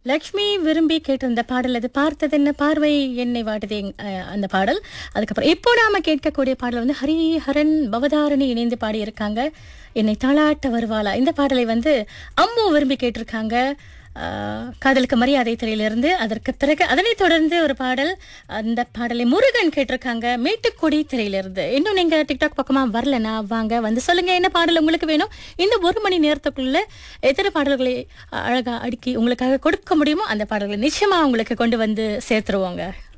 லக்ஷ்மி விரும்பி கேட்டிருந்த பாடல் அது பார்த்தது என்ன பார்வை என்னை வாட்டுதே அஹ், அந்த பாடல் அதுக்கப்புறம் இப்போ நாம கேட்கக்கூடிய பாடல் வந்து ஹரிஹரன் பவதாரணி இணைந்து பாடியிருக்காங்க என்னை தாளாட்ட வருவாளா இந்த பாடலை வந்து அம்மு விரும்பி கேட்டிருக்காங்க அஹ், காதலுக்கு மரியாதை திரையிலிருந்து அதற்கு பிறகு அதனைத் தொடர்ந்து ஒரு பாடல் அந்த பாடலை முருகன் கேட்டிருக்காங்க மேட்டுக்கொடி திரையிலிருந்து இன்னும் நீங்க டிக்டாக் பக்கமா வரலனா வாங்க வந்து சொல்லுங்க என்ன பாடல் உங்களுக்கு வேணும் இந்த ஒரு மணி நேரத்துக்குள்ள எத்தனை பாடல்களை அழகா அடுக்கி உங்களுக்காக கொடுக்க முடியுமோ அந்த பாடல்களை நிச்சயமா உங்களுக்கு கொண்டு வந்து சேர்த்துருவோங்க